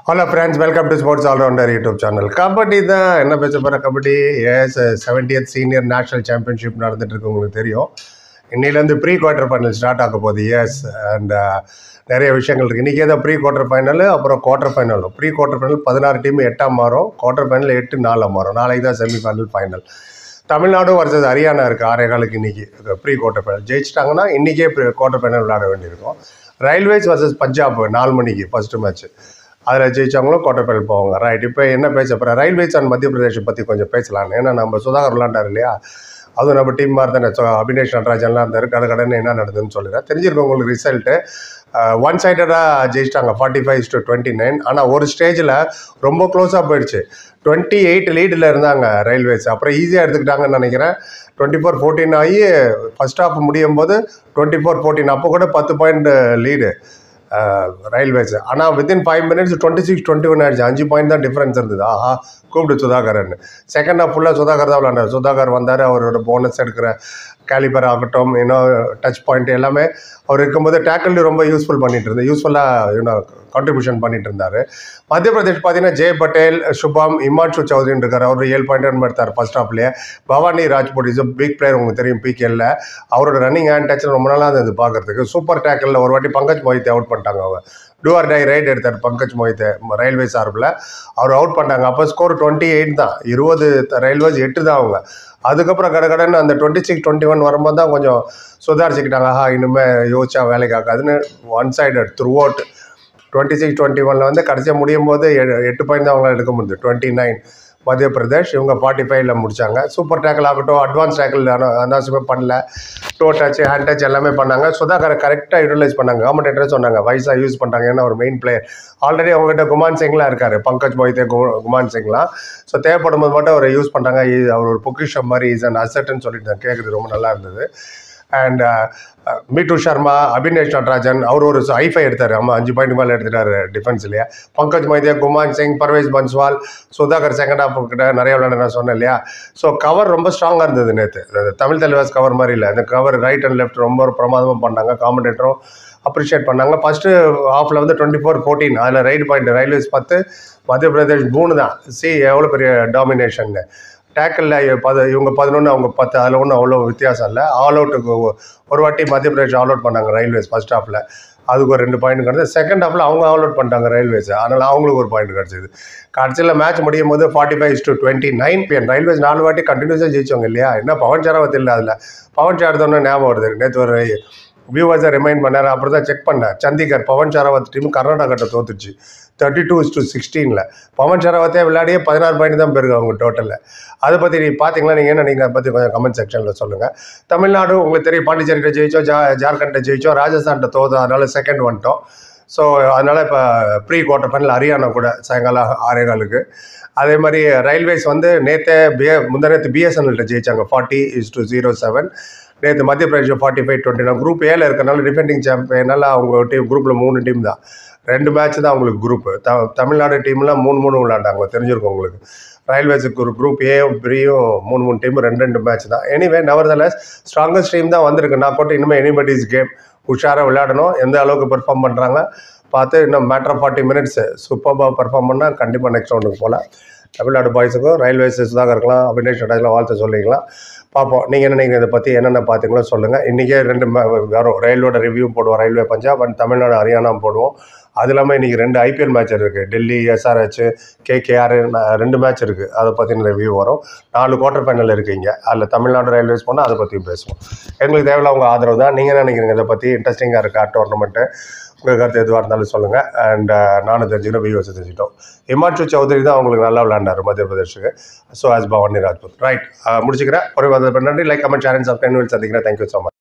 hello friends welcome to sports allrounder YouTube channel kabaddi தான் என்ன பேச போகிற கபடி எஸ் செவன்டியத் சீனியர் நேஷனல் சாம்பியன்ஷிப் நடந்துட்டு இருக்கு உங்களுக்கு தெரியும் இன்னிலேருந்து ப்ரீ குவார்ட்டர் ஃபைனல் ஸ்டார்ட் ஆக போகுது எஸ் அண்ட் நிறைய விஷயங்கள் இருக்குது இன்றைக்கி தான் ப்ரீ குவார்ட்டர் ஃபைனல் அப்புறம் குவார்ட்டர் ஃபைனலும் ப்ரீ குவார்ட்டர் ஃபைனல் பதினாறு டீம் எட்டாம் மாறும் குவார்ட்டர் ஃபைனல் எட்டு நாலாம் மாறும் நாளைக்கு தான் semifinal final Tamil Nadu versus Haryana இருக்குது ஆறே காலுக்கு இன்றைக்கி ப்ரீ குவார்ட்டர் ஃபைனல் ஜெயிச்சிட்டாங்கன்னா இன்றைக்கே குவார்ட்டர் ஃபைனல் விளையாட வேண்டியிருக்கும் ரயில்வேஸ் வர்சஸ் பஞ்சாப் நாலு மணிக்கு ஃபஸ்ட்டு மேட்ச் அதில் ஜெயிச்சவங்களும் குவார்ட்டர் ஃபைனல் போவாங்க ரைட் இப்போ என்ன பேச போகிறேன் ரயில்வேஸ் அண்ட் மத்திய பிரதேஷ் பற்றி கொஞ்சம் பேசலாம் ஏன்னா நம்ம சுதாகர் விளாண்டார் இல்லையா அதுவும் நம்ம டீம் மாதிரி தானே ஸோ அபினேஷ் நடராஜன்லாம் இருந்தார் கடை கடன் என்ன நடந்ததுன்னு சொல்லிடுறேன் தெரிஞ்சிருக்கும் உங்களுக்கு ரிசல்ட்டு ஒன் சைடடாக ஜெயிச்சிட்டாங்க forty five to twenty nine ஆனால் ஒரு ஸ்டேஜில் ரொம்ப க்ளோஸாக போயிடுச்சு டுவெண்ட்டி எயிட் லீடில் இருந்தாங்க ரயில்வேஸ் அப்புறம் ஈஸியாக எடுத்துக்கிட்டாங்கன்னு நினைக்கிறேன் டுவெண்ட்டி ஃபோர் ஃபோர்டீன் ஆகி ஃபஸ்ட் ஹாஃப் முடியும் போது டுவெண்ட்டி ஃபோர் ஃபோர்டீன் அப்போ கூட பத்து பாயிண்ட் லீடு ரயில்வேஸ் ஆனால் within five minutes twenty six twenty one ஆயிடுச்சு அஞ்சு பாயிண்ட் தான் டிஃப்ரென்ஸ் இருந்தது ஆஹா கூப்பிட்டு சுதாகரன் செகண்ட் ஹாஃப் ஃபுல்லாக சுதாகர் தான் விளாண்டார் சுதாகர் வந்தார் அவரோட போனஸ் எடுக்கிற கேலிபர் ஆகட்டும் இன்னும் டச் பாயிண்ட் எல்லாமே அவர் இருக்கும்போது டேக்கிள் ரொம்ப யூஸ்ஃபுல் பண்ணிட்டு இருந்தார் யூஸ்ஃபுல்லாக இன்னும் கான்ட்ரிபியூஷன் பண்ணிட்டு இருந்தார் மத்திய பிரதேஷ் பார்த்தீங்கன்னா ஜெய் பட்டேல் சுபம் இமான்ஷு சௌத்ரின்னு இருக்கார் அவர் ஏழு பாயிண்ட் ரன் எடுத்தார் ஃபர்ஸ்ட் ஹாஃப்லேயே Bhavani Rajput is big player உங்களுக்கு தெரியும் பிகேல அவரோட ரன்னிங் ஹேண்ட் டச் ரொம்ப நாளாக இருந்தது பார்க்கறதுக்கு சூப்பர் டேக்கிளில் ஒரு வாட்டி பங்கஜ் மோஹித்தை அவுட் பண்ணிட்டாங்க அவங்க டூஆர் டை ரைட் எடுத்தார் பங்கஜ் மோஹித்தை ரயில்வே சார்பில் அவர் அவுட் பண்ணிட்டாங்க அப்போ ஸ்கோர் டுவெண்ட்டி எயிட் தான் இருபது ரயில்வேஸ் எட்டு தான் அவங்க அதுக்கப்புறம் கடை கடன் அந்த டுவெண்ட்டி சிக்ஸ் டுவெண்ட்டி ஒன் வரும்போது தான் கொஞ்சம் சுதாரிச்சுக்கிட்டாங்க ஆஹா இனிமேல் யோசிச்சா வேலைக்கு ஆகாதுன்னு one side throughout twenty six twenty ஒனில் வந்து கடைசியாக முடியும் போது எ- எட்டு பாயிண்ட் தான் அவங்களால எடுக்க முடியுது டுவெண்ட்டி நைன் மத்திய பிரதேஷ் இவங்க ஃபார்ட்டி ஃபைவ்ல முடிச்சாங்க சூப்பர் டேக்கிள் ஆகட்டும் அட்வான்ஸ் டேக்கிள் அனாவசியமே பண்ணல டோ டச் ஹேண்ட் டச் எல்லாமே பண்ணாங்க சுதாகரை கரெக்டாக யூட்டிலைஸ் பண்ணாங்க கவர்மெண்ட் சொன்னாங்க வயசாக யூஸ் பண்ணுறாங்க ஏன்னா ஒரு மெயின் பிளேயர் ஆல்ரெடி அவங்ககிட்ட குமான் சிங்லாம் இருக்காரு பங்கஜ் மொய்தே கு- குமான் சிங்லாம் ஸோ தேவைப்படும் போது மட்டும் அவரை யூஸ் பண்ணுறாங்க அவர் ஒரு பொக்கிஷம் மாதிரி இஸ் அன் அசட்னு சொல்லிட்டு நான் கேட்குறது ரொம்ப நல்லா இருந்தது அண்ட் மீட்டு சர்மா அபினேஷ் நடராஜன் அவர் ஒரு ஐஃபை எடுத்தார் ஆமாம் அஞ்சு பாயிண்ட் மேலே எடுத்துட்டாரு டிஃபென்ஸ்லையே பங்கஜ் மைதே குமான் சிங் பர்வேஸ் பன்ஸ்வால் சுதாகர் செகண்ட் ஹாஃப் கிட்ட நிறைய விளையாட நான் சொன்னேன் இல்லையா ஸோ கவர் ரொம்ப ஸ்ட்ராங்காக இருந்தது நேற்று தமிழ் தலைவாஸ் கவர் மாதிரி இல்லை அந்த கவர் ரைட் அண்ட் லெஃப்ட் ரொம்ப பிரமாதமாக பண்ணாங்க காமெண்டேட்டரும் அப்ரிஷியேட் பண்ணாங்க ஃபஸ்ட்டு ஹாஃபில் வந்து டுவெண்ட்டி ஃபோர் ஃபோர்டீன் அதில் ரைட் பாயிண்ட் ரயில்வேஸ் பத்து மத்திய பிரதேஷ் மூணு தான் சி எவ்வளோ பெரிய டாமினேஷன் டேக்கிளில் பது இவங்க பதினொன்று அவங்க பத்து அதில் ஒன்றும் அவ்வளோ வித்தியாசம் இல்லை ஆல் அவுட்டுக்கு ஒரு வாட்டி மத்திய பிரதேஷ் ஆல் அவுட் பண்ணாங்க ரயில்வேஸ் ஃபர்ஸ்ட் ஹாஃபில் அதுக்கு ஒரு ரெண்டு பாயிண்ட் கிடச்சி செகண்ட் ஹாஃபில் அவங்க ஆல் அவுட் பண்ணிட்டாங்க ரயில்வேஸ் அதனால் அவங்களுக்கு ஒரு பாயிண்ட் கிடச்சிது கடைசியில் மேட்ச் முடியும் போது forty five to twenty nine பிஎன் ரயில்வேஸ் நாலு வாட்டி கண்டினியூஸாக ஜெயிச்சவங்க இல்லையா என்ன பவன் சாராவத் இல்லை அதில் பவன் சாரதோன்னு ஞாபகம் வருது நேற்று ஒரு வியூவர்ஸை ரிமைண்ட் பண்ணார் அப்புறம் தான் செக் பண்ணேன் சண்டிகர் பவன் சாராவத் டீம் கர்நாடகாட்ட தோத்துச்சு தேர்ட்டி டூ டு சிக்ஸ்டீனில் பவன் சாராவத்தே விளையாடியே பதினாறு பாயிண்ட் தான் பெருக்கு அவங்க டோட்டலில் அதை பற்றி நீ பார்த்தீங்களா நீங்கள் என்ன நீங்கள் அதை பற்றி கொஞ்சம் கமெண்ட் செக்ஷனில் சொல்லுங்கள் தமிழ்நாடு உங்களுக்கு தெரியும் பாண்டிச்சேரிட்ட ஜெயிச்சோம் ஜா ஜார்க்கண்ட்டை ஜெயிச்சோம் ராஜஸ்தான்கிட்ட தோத்தோம் அதனால செகண்ட் வந்துட்டோம் ஸோ அதனால் இப்போ ப்ரீ குவார்ட்டர் ஃபைனல் ஹரியானா கூட சாயங்காலம் ஆறே காலுக்கு அதே மாதிரி ரயில்வேஸ் வந்து நேற்றே பிஏ முந்தினத்து பிஎஸ்என்எல்கிட்ட ஜெயிச்சாங்க forty is to zero seven நேற்று Madhya Pradesh forty five twenty நான் குரூப் ஏல இருக்கனால டிஃபெண்டிங் சாம்பியனால அவங்க டீம் குரூப்பில் மூணு டீம் தான் ரெண்டு மேட்ச் தான் அவங்களுக்கு குரூப் த தமிழ்நாடு டீம்லாம் மூணு மூணு விளாண்டாங்க தெரிஞ்சிருக்கும் உங்களுக்கு ரயில்வேஸுக்கு ஒரு குரூப் ஏ பிரியும் மூணு மூணு டீம் ரெண்டு ரெண்டு மேட்ச் தான் எனிவே நவர்தலஸ் ஸ்ட்ராங்கஸ்ட் டீம் தான் வந்திருக்கு நான் போட்டு இனிமேல் எனிபடிஸ் கேம் உஷாராக விளையாடணும் எந்த அளவுக்கு பெர்ஃபார்ம் பண்ணுறாங்க பார்த்து இன்னும் மேட்டர் ஆஃப் ஃபார்ட்டி மினிட்ஸ் சூப்பராக பெர்ஃபார்ம் பண்ணால் கண்டிப்பாக நெக்ஸ்ட் ரவுண்டுக்கு போகலாம் தமிழ்நாடு பாய்ஸுக்கும் ரயில்வேஸ் சுதாகர் இருக்கலாம் அபினேஷ் நடராஜலாம் வாழ்த்து சொல்லிக்கலாம் பார்ப்போம் நீங்கள் என்ன நீங்கள் இதை பற்றி என்னென்ன பார்த்தீங்களோ சொல்லுங்கள் இன்றைக்கே ரெண்டு ma- வரும் ரயில்வேட ரிவ்யூ போடுவோம் ரயில்வே பஞ்சாப் அண்ட் தமிழ்நாடு ஹரியானா போடுவோம் அது இல்லாமல் இன்றைக்கி ரெண்டு ஐபிஎல் மேட்ச் இருக்குது டெல்லி எஸ்ஆர்ஹெச் கேகேஆர் ரெண்டு மேட்ச் இருக்குது அதை பற்றின ரிவ்யூ வரும் நாலு குவார்ட்டர் ஃபைனல் இருக்கீங்க அதில் தமிழ்நாடு ரயில்வேஸ் போனால் அதை பற்றியும் பேசுவோம் எங்களுக்கு தேவையில்ல உங்கள் ஆதரவு தான் நீங்கள் என்ன நினைக்கிறீங்க இதை பற்றி இன்ட்ரெஸ்டிங்காக இருக்கா டோர்னமெண்ட்டு உங்கள் கருத்து எதுவாக இருந்தாலும் சொல்லுங்கள் அண்ட் நானும் தெரிஞ்சுக்கிறேன் வியூஸ் தெரிஞ்சுட்டோம் இமான்ஷு சௌத்ரி தான் அவங்களுக்கு நல்லா விளையாண்டார் மத்திய பிரதேஷுக்கு so as Bhavani Rajput right முடிச்சுக்கிறேன் ஒரு நன்றி லைக் கமெண்ட் சேனல் சப்ஸ்கிரைப் சந்திக்கிறேன் தேங்க்யூ ஸோ மச்